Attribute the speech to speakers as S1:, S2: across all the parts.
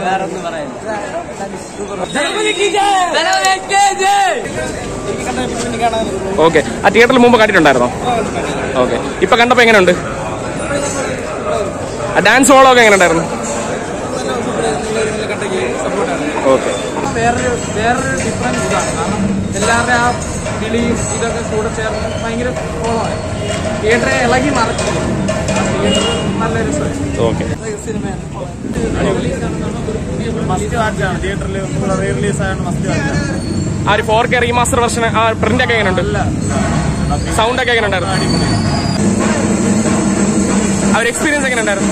S1: വേറെ ഒന്നും പറയാനില്ല
S2: ഓക്കെ ആ തിയേറ്ററിൽ മുമ്പ് കണ്ടിട്ടുണ്ടായിരുന്നോ ഓക്കെ ഇപ്പൊ കണ്ടപ്പോ എങ്ങനെയുണ്ട് ആ ഡാൻസ് ഹോളൊക്കെ എങ്ങനെ ഉണ്ടായിരുന്നു ഓക്കെ
S3: വേറൊരു വേറൊരു ഡിഫറൻസ് ഇതാണ് കാരണം എല്ലാവരുടെ ആ വിളിയും ഇതൊക്കെ കൂടെ ചേർന്ന് ഭയങ്കര കോളമാണ് തിയേറ്ററെ ഇളകി മറക്കും തിയേറ്റർ നല്ല രസമായി
S2: ഓക്കെ
S3: സിനിമയാണ്
S4: മസ്റ്റ് വാച്ചാണ് തിയേറ്ററിൽ റീ റിലീസ് ആയതുകൊണ്ട് മസ്റ്റ് വാച്ചാണ്
S2: ആ ഒരു ഫോർ കെ റീമാസ്റ്റർ വെർഷൻ ആ പ്രിന്റ് ഒക്കെ എങ്ങനെയുണ്ട് സൗണ്ട് ഒക്കെ എങ്ങനെ ഉണ്ടായിരുന്നു ആ ഒരു എക്സ്പീരിയൻസ് എങ്ങനെ ഉണ്ടായിരുന്നു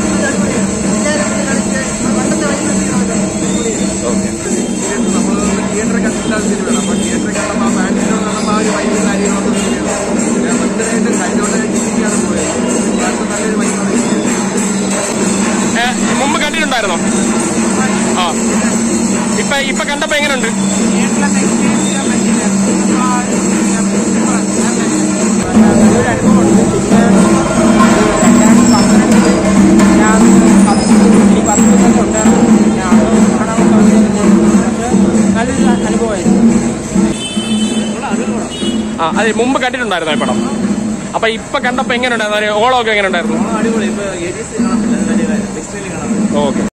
S3: നമ്മൾ തിയേറ്ററിൽ കണ്ടില്ലാത്ത സിനിമയാണ് അപ്പോൾ തിയേറ്ററിൽ കണ്ടപ്പോൾ ആ ഫാൻസിനോ കണ്ടപ്പോൾ ആ ഒരു വൈബും കാര്യങ്ങളൊക്കെ ഫീൽ ചെയ്തു ഞാൻ ഭയങ്കരമായിട്ട് കഴിഞ്ഞോട്ട് ചിന്തിക്കാണ് പോയത് അത് നല്ലൊരു വൈബാണ്
S2: ഏ, മുമ്പ് കണ്ടിട്ടുണ്ടായിരുന്നോ ആ ഇപ്പൊ ഇപ്പൊ കണ്ടപ്പോ എങ്ങനെയുണ്ട്
S3: നല്ലൊരു അനുഭവമായിരുന്നു
S2: ആ അതെ മുമ്പ് കണ്ടിട്ടുണ്ടായിരുന്നോ ഈ പടം അപ്പൊ ഇപ്പൊ കണ്ടപ്പോ എങ്ങനെ ഉണ്ടായിരുന്നു ഓളമൊക്കെ എങ്ങനെ ഉണ്ടായിരുന്നു
S1: അടിപൊളി ഇപ്പൊ ഏരിയസ് കാണാൻ പറ്റില്ല വലിയ കാര്യം നെക്സ്റ്റ് കാണാൻ പറ്റില്ല
S2: ഓക്കെ